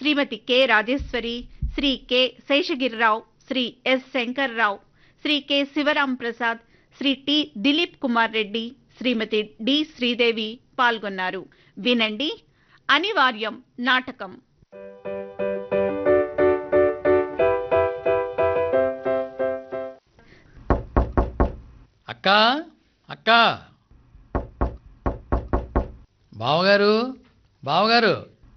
శ్రీమతి K Rajeshwari Shri K Seshagirirao Shri S Shankarrao Shri K Sivaram Prasad Shri T Dilip Kumar Reddy Shrimati D Sridevi పాల్గొన్నారు వినండి అనివార్యం నాటకం అక్క అక్క బావగారు బావగారు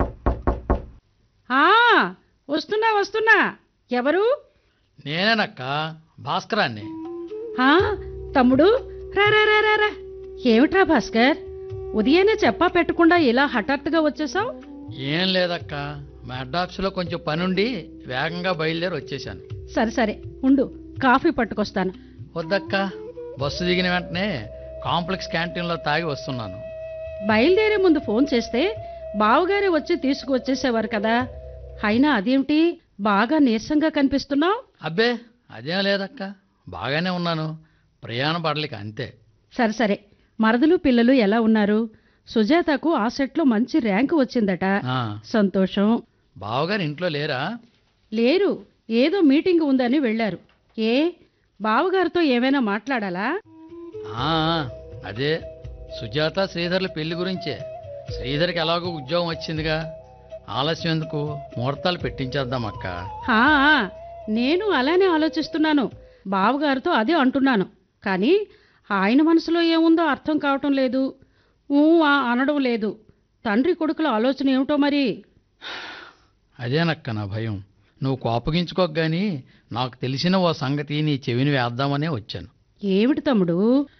ఆ వస్తున్నా వస్తున్నా ఎవరు నేనేనక్క భాస్కరాన్ని ఆ తమ్ముడు రా రా రా రా రా ఏమిట్రా భాస్కర్ ఉదయాన్నే చెప్పా పెట్టకుండా ఇలా హఠాత్తుగా వచ్చేసావు ఏం లేదక్క మా హెడ్ ఆఫీసులో కొంచెం పనుండి వేగంగా బయలుదేరి వచ్చేసాను సరే సరే ఉండు కాఫీ పట్టుకొస్తాను వద్దక్క బస్సు దిగిన వెంటనే కాంప్లెక్స్ క్యాంటీన్లో తాగి వస్తున్నాను బయలుదేరే ముందు ఫోన్ చేస్తే బావగారే వచ్చి తీసుకువచ్చేసేవారు కదా అయినా అదేమిటి బాగా నీరసంగా కనిపిస్తున్నావు అబ్బే అదేం లేదక్క బాగానే ఉన్నాను ప్రయాణ పడలేక అంతే సరే సరే మరదలు పిల్లలు ఎలా ఉన్నారు సుజాతకు ఆ సెట్లో మంచి ర్యాంకు వచ్చిందట ఆ, సంతోషం బావగారు ఇంట్లో లేరా లేరు ఏదో మీటింగ్ ఉందని వెళ్ళారు ఏ బావగారితో ఏమైనా మాట్లాడాలా ఆ, అదే సుజాత శ్రీధర్ల పెళ్లి గురించే శ్రీధర్కి ఎలాగో ఉద్యోగం వచ్చిందిగా ఆలస్యం ఎందుకు ముహూర్తాలు పెట్టించేద్దాం అక్క హా నేను అలానే ఆలోచిస్తున్నాను బావగారితో అదే అంటున్నాను కానీ ఆయన మనసులో ఏముందో అర్థం కావటం లేదు ఊ ఆ అనడం లేదు తండ్రి కొడుకుల ఆలోచన ఏమిటో మరి అదేనక్క నా భయం నువ్వు కోపగించుకోక గాని నాకు తెలిసిన ఓ సంగతి నీ చెవిని వేద్దామనే వచ్చాను ఏమిటి తమ్ముడు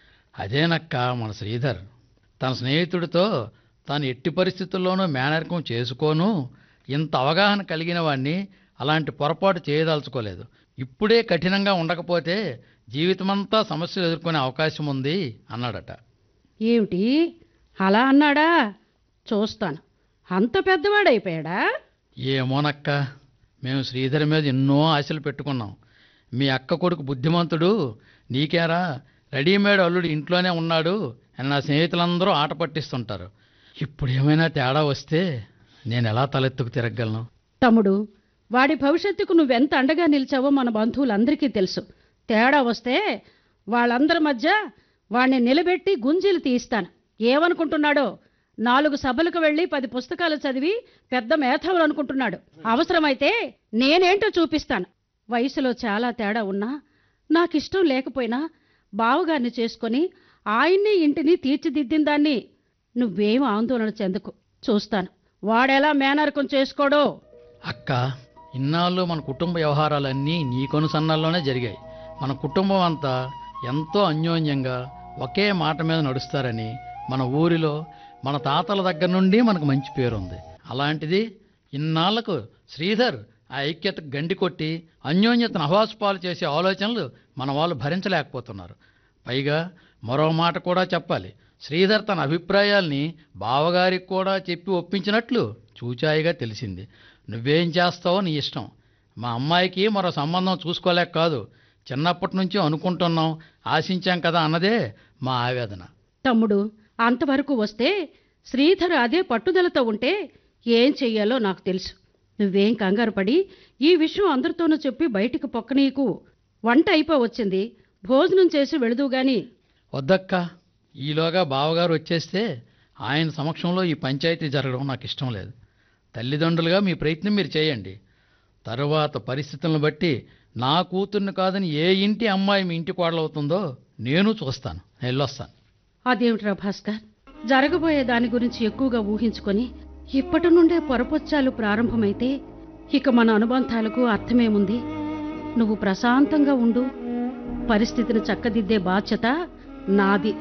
అదేనక్క మన శ్రీధర్ తన స్నేహితుడితో తాను ఎట్టి పరిస్థితుల్లోనూ మేనరికం చేసుకోను ఇంత అవగాహన కలిగిన వాణ్ణి అలాంటి పొరపాటు చేయదలుచుకోలేదు ఇప్పుడే కఠినంగా ఉండకపోతే జీవితమంతా సమస్యలు ఎదుర్కొనే అవకాశం ఉంది అన్నాడట ఏమిటి అలా అన్నాడా చూస్తాను అంత పెద్దవాడైపోయాడా ఏమోనక్క మేము శ్రీధర్ మీద ఎన్నో ఆశలు పెట్టుకున్నాం మీ అక్క కొడుకు బుద్ధిమంతుడు నీకేరా రెడీమేడ్ అల్లుడు ఇంట్లోనే ఉన్నాడు అని నా స్నేహితులందరూ ఆట పట్టిస్తుంటారు ఇప్పుడు ఏమైనా తేడా వస్తే నేను ఎలా తలెత్తుకు తిరగలను తమ్ముడు వాడి భవిష్యత్తుకు నువ్వెంత అండగా నిలిచావో మన బంధువులందరికీ తెలుసు తేడా వస్తే వాళ్ళందరి మధ్య వాణ్ణి నిలబెట్టి గుంజీలు తీయిస్తాను ఏమనుకుంటున్నాడో నాలుగు సభలకు వెళ్ళి పది పుస్తకాలు చదివి పెద్ద మేధావులు అనుకుంటున్నాడు అవసరమైతే నేనేంటో చూపిస్తాను వయసులో చాలా తేడా ఉన్నా నాకిష్టం లేకపోయినా బావగారిని చేసుకొని ఆయన్ని ఇంటిని తీర్చిదిద్దిన దాన్ని నువ్వేం ఆందోళన చెందుకు చూస్తాను వాడెలా మేనరకం చేసుకోడో అక్క ఇన్నాళ్ళు మన కుటుంబ వ్యవహారాలన్నీ నీ కొనుసన్నల్లోనే జరిగాయి మన కుటుంబం అంతా ఎంతో అన్యోన్యంగా ఒకే మాట మీద నడుస్తారని మన ఊరిలో మన తాతల దగ్గర నుండి మనకు మంచి పేరుంది అలాంటిది ఇన్నాళ్లకు శ్రీధర్ ఆ ఐక్యతకు గండి కొట్టి అన్యోన్యతను అహవాసుపాలు చేసే ఆలోచనలు మన వాళ్ళు భరించలేకపోతున్నారు పైగా మరో మాట కూడా చెప్పాలి శ్రీధర్ తన అభిప్రాయాల్ని బావగారికి కూడా చెప్పి ఒప్పించినట్లు చూచాయిగా తెలిసింది నువ్వేం చేస్తావో నీ ఇష్టం మా అమ్మాయికి మరో సంబంధం చూసుకోలేక కాదు చిన్నప్పటి నుంచి అనుకుంటున్నాం ఆశించాం కదా అన్నదే మా ఆవేదన తమ్ముడు అంతవరకు వస్తే శ్రీధర్ అదే పట్టుదలతో ఉంటే ఏం చెయ్యాలో నాకు తెలుసు నువ్వేం కంగారు పడి ఈ విషయం అందరితోనూ చెప్పి బయటికి పొక్కనీకు వంట అయిపో వచ్చింది భోజనం చేసి వెళుదు గాని వద్దక్క ఈలోగా బావగారు వచ్చేస్తే ఆయన సమక్షంలో ఈ పంచాయతీ జరగడం నాకు ఇష్టం లేదు తల్లిదండ్రులుగా మీ ప్రయత్నం మీరు చేయండి తరువాత పరిస్థితులను బట్టి నా కూతుర్ని కాదని ఏ ఇంటి అమ్మాయి మీ ఇంటి కోడలవుతుందో నేను చూస్తాను వెళ్ళొస్తాను అదేమిట్రా భాస్కర్ జరగబోయే దాని గురించి ఎక్కువగా ఊహించుకొని ఇప్పటి నుండే పొరపొచ్చాలు ప్రారంభమైతే ఇక మన అనుబంధాలకు అర్థమేముంది నువ్వు ప్రశాంతంగా ఉండు పరిస్థితిని చక్కదిద్దే బాధ్యత నాది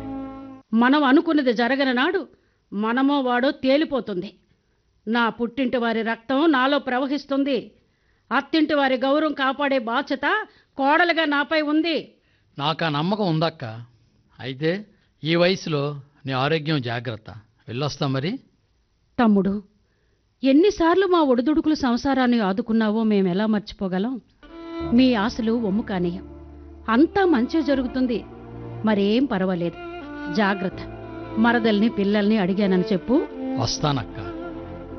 మనం అనుకున్నది జరగని నాడు మనమో వాడో తేలిపోతుంది నా పుట్టింటి వారి రక్తం నాలో ప్రవహిస్తుంది అత్తింటి వారి గౌరవం కాపాడే బాధ్యత కోడలుగా నాపై ఉంది నాకు ఆ నమ్మకం ఉందక్క అయితే ఈ వయసులో నీ ఆరోగ్యం జాగ్రత్త వెళ్ళొస్తా మరి తమ్ముడు ఎన్నిసార్లు మా ఒడిదుడుకుల సంసారాన్ని ఆదుకున్నావో మేమెలా మర్చిపోగలం మీ ఆశలు ఒమ్ము కానీయం అంతా మంచి జరుగుతుంది మరేం పర్వాలేదు జాగ్రత్త మరదల్ని పిల్లల్ని అడిగానని చెప్పు వస్తానక్క